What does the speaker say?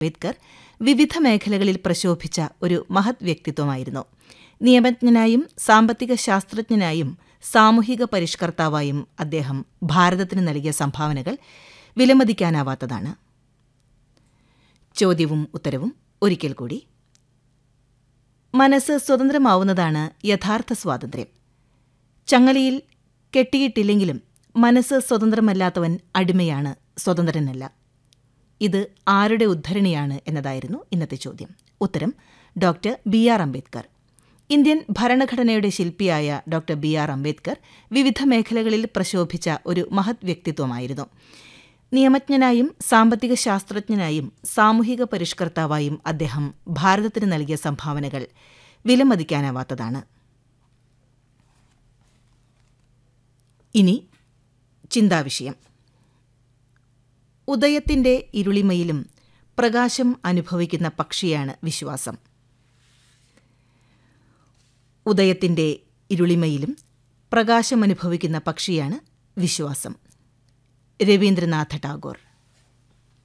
അംബേദ്കർ വിവിധ മേഖലകളിൽ പ്രശോഭിച്ച ഒരു മഹത് വ്യക്തിത്വമായിരുന്നു നിയമജ്ഞനായും സാമ്പത്തിക ശാസ്ത്രജ്ഞനായും സാമൂഹിക പരിഷ്കർത്താവായും അദ്ദേഹം ഭാരതത്തിന് നൽകിയ സംഭാവനകൾ വിലമതിക്കാനാവാത്തതാണ് ചോദ്യവും ഉത്തരവും ഒരിക്കൽ കൂടി മനസ്സ് സ്വതന്ത്രമാവുന്നതാണ് യഥാർത്ഥ സ്വാതന്ത്ര്യം ചങ്ങലയിൽ കെട്ടിയിട്ടില്ലെങ്കിലും മനസ്സ് സ്വതന്ത്രമല്ലാത്തവൻ അടിമയാണ് സ്വതന്ത്രനല്ല ഇത് ആരുടെ ഉദ്ധരണിയാണ് എന്നതായിരുന്നു ഇന്നത്തെ ചോദ്യം ഉത്തരം doctor B R Ambedkar Indian ഭരണഘടനയുടെ ശില്പിയായ ഡോക്ടർ ബി ആർ അംബേദ്കർ വിവിധ മേഖലകളിൽ പ്രശോഭിച്ച ഒരു മഹത് വ്യക്തിത്വമായിരുന്നു നിയമജ്ഞനായും സാമ്പത്തിക ശാസ്ത്രജ്ഞനായും സാമൂഹിക പരിഷ്കർത്താവായും അദ്ദേഹം ഭാരതത്തിന് നൽകിയ സംഭാവനകൾ വിലമതിക്കാനാവാത്തതാണ് ഇനി ചിന്താവിഷയം ഉദയത്തിന്റെ ഇരുളിമയിലും പ്രകാശം അനുഭവിക്കുന്ന പക്ഷിയാണ് വിശ്വാസം ഉദയത്തിന്റെ ഇരുളിമയിലും പ്രകാശമനുഭവിക്കുന്ന പക്ഷിയാണ് വിശ്വാസം രവീന്ദ്രനാഥ ടാഗോർ